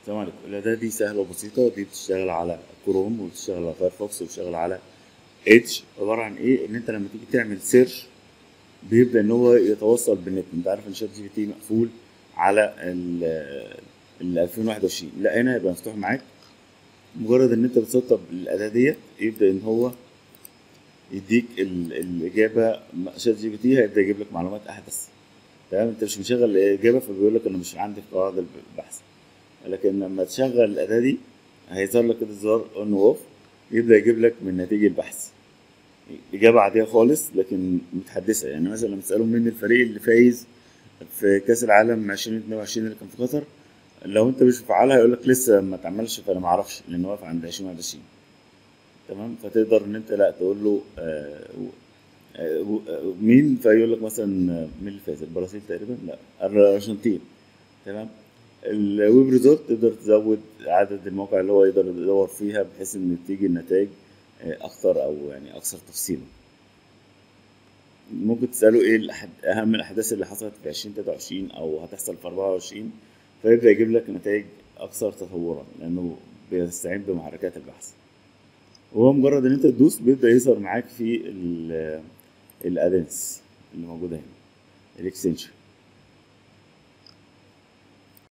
السلام عليكم الأداة دي سهلة وبسيطة دي بتشتغل على كروم وبتشتغل على فايرفوكس وبتشتغل على ايدج عبارة عن ايه ان انت لما تيجي تعمل سيرش بيبدأ ان هو يتوصل بالنت انت عارف ان شات جي بي تي مقفول على ال ال 2021 لا هنا هيبقى مفتوح معاك مجرد ان انت بتسطب الأداة ديت يبدأ ان هو يديك ال- الإجابة شات جي بي تي هيبدأ يجيب لك معلومات أحدث تمام انت مش مشغل الإجابة فبيقول لك انا مش عندي قواعد البحث لكن لما تشغل الأداة دي هيظهر لك كده زرار اون واوف يبدأ يجيب لك من نتيجة البحث إجابة عادية خالص لكن متحدثة يعني مثلا لما تسألهم مين الفريق اللي فايز في كأس العالم 2022 اللي كان في قطر لو أنت مش مفعلها هيقول لك لسه ما اتعملش فأنا ما أعرفش لأن واقف عند 2021 تمام فتقدر إن أنت لا تقول له آه آه آه، مين فيقول لك مثلا مين اللي فاز البرازيل تقريبا لا الأرجنتين تمام الويب ريزولت تقدر تزود عدد المواقع اللي هو يقدر يدور فيها بحيث ان تيجي النتائج اكتر او يعني اكثر تفصيلا ممكن تساله ايه الأحد- اهم الاحداث اللي حصلت في 2023 او هتحصل في 24 فيبدا يجيب لك نتائج اكثر تطورا لانه بيستعين بمحركات البحث وهو مجرد ان انت تدوس بيبدا يظهر معاك في ال- الادنس اللي موجوده هنا الاكستنشن